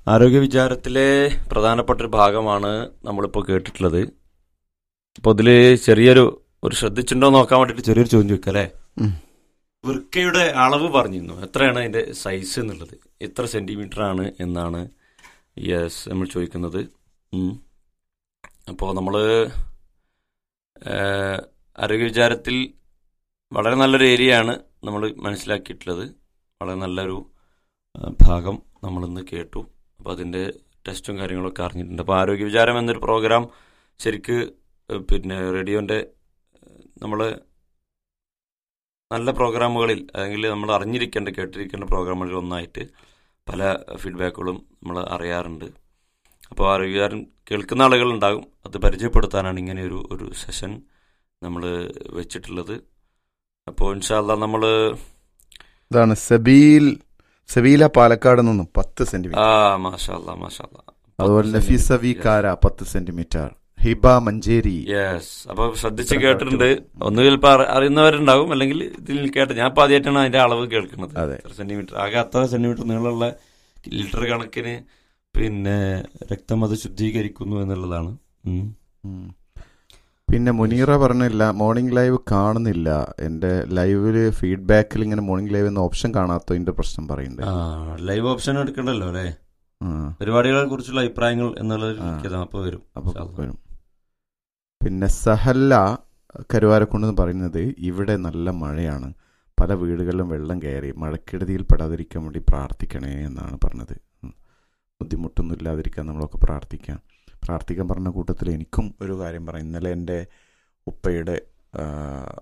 ആരോഗ്യ വിചാരത്തിലെ പ്രധാനപ്പെട്ട ഒരു ഭാഗമാണ് നമ്മളിപ്പോൾ കേട്ടിട്ടുള്ളത് അപ്പോൾ ഇതിൽ ചെറിയൊരു ഒരു ശ്രദ്ധിച്ചിട്ടുണ്ടോ എന്ന് നോക്കാൻ വേണ്ടിയിട്ട് ചെറിയൊരു ചോദ്യം ചോദിക്കാം അല്ലേ ഉം. വൃക്കയുടെ അളവ് പറഞ്ഞിരുന്നു എത്രയാണ് അതിന്റെ സൈസ് എന്നുള്ളത് എത്ര സെന്റിമീറ്റർ ആണ് എന്നാണ് യെസ് നമ്മൾ ചോദിക്കുന്നത് അപ്പോൾ നമ്മൾ ആരോഗ്യ വിചാരത്തിൽ വളരെ നല്ലൊരു ഏരിയയാണ് നമ്മൾ മനസ്സിലാക്കിയിട്ടുള്ളത് വളരെ നല്ലൊരു ആ, ഭാഗം നമ്മളിന്ന് കേട്ടു അപ്പോൾ അതിൻ്റെ ടെസ്റ്റും കാര്യങ്ങളൊക്കെ അറിഞ്ഞിട്ടുണ്ട് അപ്പോൾ ആരോഗ്യ വിചാരം എന്നൊരു പ്രോഗ്രാം ശരിക്ക് ഏഹ്, പിന്നെ റേഡിയോൻ്റെ നമ്മൾ നല്ല പ്രോഗ്രാമുകളിൽ അല്ലെങ്കിൽ നമ്മൾ അറിഞ്ഞിരിക്കേണ്ട കേട്ടിരിക്കേണ്ട പ്രോഗ്രാമുകളിൽ ഒന്നായിട്ട് പല ഫീഡ്ബാക്കുകളും നമ്മൾ അറിയാറുണ്ട് അപ്പോൾ ആരോഗ്യകാരൻ കേൾക്കുന്ന ആളുകളുണ്ടാകും അത് പരിചയപ്പെടുത്താനാണ് ഇങ്ങനെ ഒരു ഒരു സെഷൻ നമ്മൾ വെച്ചിട്ടുള്ളത് അപ്പോൾ ഇൻഷാല്ല നമ്മൾ ഇതാണ് സബീൽ സബീല പാലക്കാട് നിന്നും പത്ത് സെന്റിമീറ്റർ ആ മാഷാല്ല മാഷാല്ല അതുപോലെ നഫീസ വി കാര പത്ത് സെന്റിമീറ്റർ ഹിബ മഞ്ചേരി യെസ് അപ്പൊ ശ്രദ്ധിച്ച് കേട്ടിട്ടുണ്ട് ഒന്ന് ചിലപ്പോൾ അറിയുന്നവരുണ്ടാകും അല്ലെങ്കിൽ ഇതിൽ കേട്ട് ഞാൻ ഇപ്പൊ ആദ്യമായിട്ടാണ് അതിന്റെ അളവ് കേൾക്കുന്നത് അതെ. എത്ര സെന്റിമീറ്റർ ആകെ അത്ര സെന്റിമീറ്റർ നീളമുള്ള ലിറ്റർ കണക്കിന് പിന്നെ രക്തം അത് ശുദ്ധീകരിക്കുന്നു എന്നുള്ളതാണ് ഉം. ഉം. പിന്നെ മുനീറ പറഞ്ഞില്ല മോർണിംഗ് ലൈവ് കാണുന്നില്ല എന്റെ ലൈവില് ഫീഡ്ബാക്കിൽ ഇങ്ങനെ മോർണിംഗ് ലൈവ് എന്ന ഓപ്ഷൻ കാണാത്തതിന്റെ പ്രശ്നം ആ പറയുന്നുണ്ട് ലൈവ് ഓപ്ഷൻ എടുക്കണ്ടല്ലോ അല്ലേ ആ, പരിപാടികളെ കുറിച്ചുള്ള അഭിപ്രായങ്ങൾ എന്നുള്ളത് ആ. അപ്പൊ വരും അപ്പൊ ഇൻഷാ അല്ലാ. വരും പിന്നെ സഹല്ല കരുവാരക്കുണ്ടെന്ന് പറയുന്നത് ഇവിടെ നല്ല മഴയാണ് പല വീടുകളിലും വെള്ളം കയറി മഴക്കെടുതിയിൽ പെടാതിരിക്കാൻ വേണ്ടി പ്രാർത്ഥിക്കണേ എന്നാണ് പറഞ്ഞത് ഉം. ബുദ്ധിമുട്ടൊന്നും ഇല്ലാതിരിക്കാൻ നമ്മളൊക്കെ പ്രാർത്ഥിക്കാം പ്രാർത്ഥിക്കാൻ പറഞ്ഞ കൂട്ടത്തിൽ എനിക്കും ഒരു കാര്യം പറയാം ഇന്നലെ എൻ്റെ ഉപ്പയുടെ ആ,